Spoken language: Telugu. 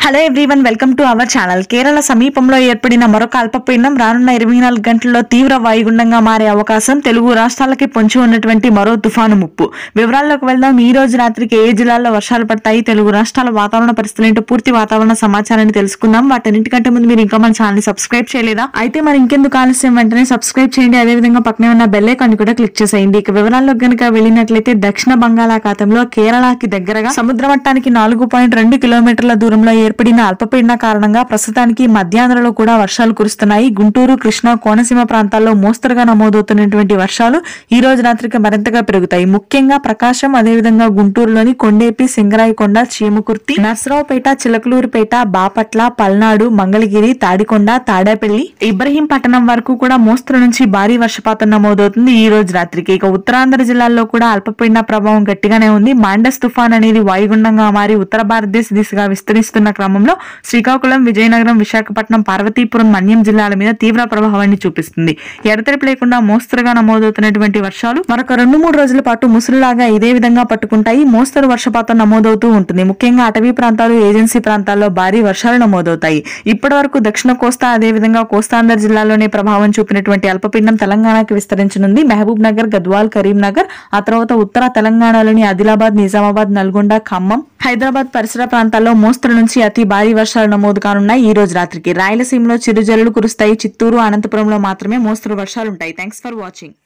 hello everyone welcome to our channel Kerala సమీపంలో ఏర్పడిన మరొక అల్పపీడనం రానున్న ఇరవై నాలుగు గంటల్లో తీవ్ర వాయుగుండంగా మారే అవకాశం తెలుగు రాష్ట్రాలకి పొంచి ఉన్నటువంటి మరో తుఫాను ముప్పు వివరాల్లోకి వెళ్దాం ఈ రోజు రాత్రికి ఏ జిల్లాల్లో వర్షాలు పడతాయి తెలుగు రాష్ట్రాల వాతావరణ పరిస్థితులు ఏంటో పూర్తి వాతావరణ సమాచారాన్ని తెలుసుకుందాం వాటన్నిటికంటే ముందు మీరు ఇంకా మన ఛానల్ సబ్స్క్రైబ్ చేయలేదా అయితే మరి ఇంకెందుకు ఆలస్యం వెంటనే సబ్స్క్రైబ్ చేయండి అదే విధంగా పక్కనే ఉన్న బెల్ ఐకాన్ కూడా క్లిక్ చేసేయండి ఇక వివరాల్లోకి గనుక వెళ్ళినట్లయితే దక్షిణ బంగాళాఖాతంలో కేరళకి దగ్గరగా సముద్ర మట్టానికి నాలుగు పాయింట్ రెండు కిలోమీటర్ల దూరంలో ఏర్పడిన అల్పపీడన కారణంగా ప్రస్తుతానికి మధ్యాంధ్రలో కూడా వర్షాలు కురుస్తున్నాయి గుంటూరు కృష్ణా కోనసీమ ప్రాంతాల్లో మోస్తరుగా నమోదవుతున్నటువంటి వర్షాలు ఈ రోజు రాత్రికి మరింతగా పెరుగుతాయి ముఖ్యంగా ప్రకాశం అదేవిధంగా గుంటూరులోని కొండేపి సింగరాయకొండ చీమకుర్తి నర్సరావుపేట చిలకలూరుపేట బాపట్ల పల్నాడు మంగళగిరి తాడికొండ తాడేపల్లి ఇబ్రహీంపట్నం వరకు కూడా మోస్తరు నుంచి భారీ వర్షపాతం నమోదవుతుంది ఈ రోజు రాత్రికి ఇక ఉత్తరాంధ్ర జిల్లాల్లో కూడా అల్పపీడన ప్రభావం గట్టిగానే ఉంది మాండస్ తుఫాన్ అనేది వాయుగుండంగా మారి ఉత్తర భారతదేశ దిశగా విస్తరిస్తున్న క్రమంలో శ్రీకాకుళం విజయనగరం విశాఖపట్నం పార్వతీపురం మన్యం జిల్లాల మీద తీవ్ర ప్రభావాన్ని చూపిస్తుంది ఎడతెరిపి లేకుండా మోస్తరుగా నమోదవుతున్నటువంటి వర్షాలు మరొక రెండు మూడు రోజుల పాటు ముసురులాగా ఇదే విధంగా పట్టుకుంటాయి మోస్తరు వర్షపాతం నమోదవుతూ ఉంటుంది ముఖ్యంగా అటవీ ప్రాంతాలు ఏజెన్సీ ప్రాంతాల్లో భారీ వర్షాలు నమోదవుతాయి ఇప్పటి వరకు దక్షిణ కోస్తా అదే విధంగా కోస్తాంధ్ర జిల్లాలోనే ప్రభావం చూపినటువంటి అల్పపీడనం తెలంగాణకి విస్తరించనుంది మహబూబ్ నగర్ గద్వాల్ కరీంనగర్ ఆ తర్వాత ఉత్తర తెలంగాణలోని ఆదిలాబాద్ నిజామాబాద్ నల్గొండ ఖమ్మం హైదరాబాద్ పరిసర ప్రాంతాల్లో మోస్తరు నుంచి అతి భారీ వర్షాలు నమోదు కానున్నాయి ఈ రోజు రాత్రికి రాయలసీమలో చిరుజల్లులు కురుస్తాయి చిత్తూరు అనంతపురంలో మాత్రమే మోస్తరు వర్షాలుంటాయి థ్యాంక్స్ ఫర్ వాచింగ్